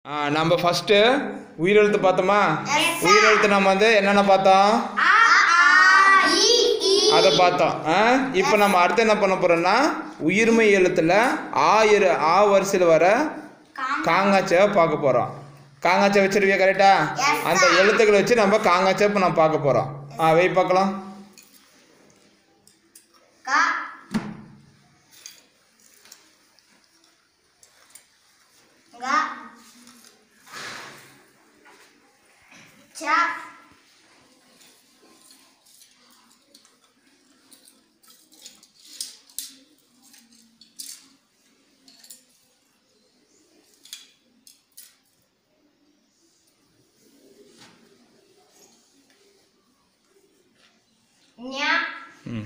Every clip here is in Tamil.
ஆ, நம்ம ஃபஸ்ட்டு உயிரெழுத்து பார்த்தோமா உயிரெழுத்து நம்ம வந்து என்னென்ன பார்த்தோம் அதை பார்த்தோம் ஆ இப்போ நம்ம அடுத்து என்ன பண்ண போகிறோம்னா உயிர்மை எழுத்தில் ஆ இரு ஆ வரிசையில் வர காங்காச்சவை பார்க்க போகிறோம் காங்காச்சை வச்சிருவியா கரெக்டா அந்த எழுத்துக்களை வச்சு நம்ம காங்காச்சை இப்போ நம்ம பார்க்க போகிறோம் ஆ வெய் பார்க்கலாம் ம்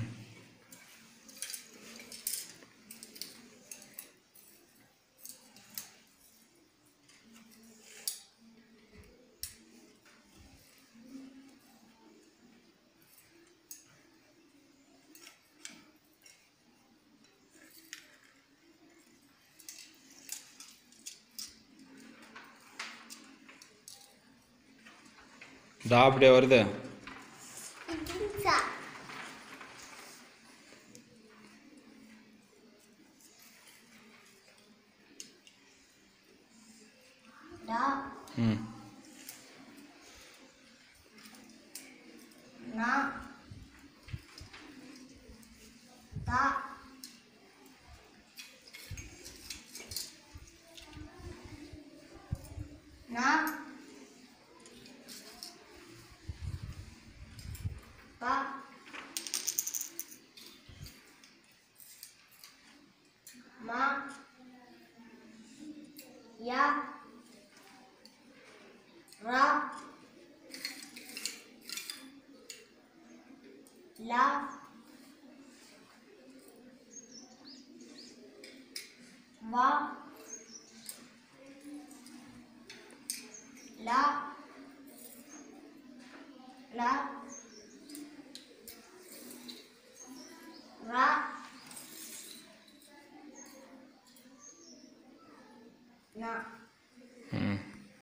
தா அப்படியே வருது ம் Ma Ya Ra La Va La La Ra Na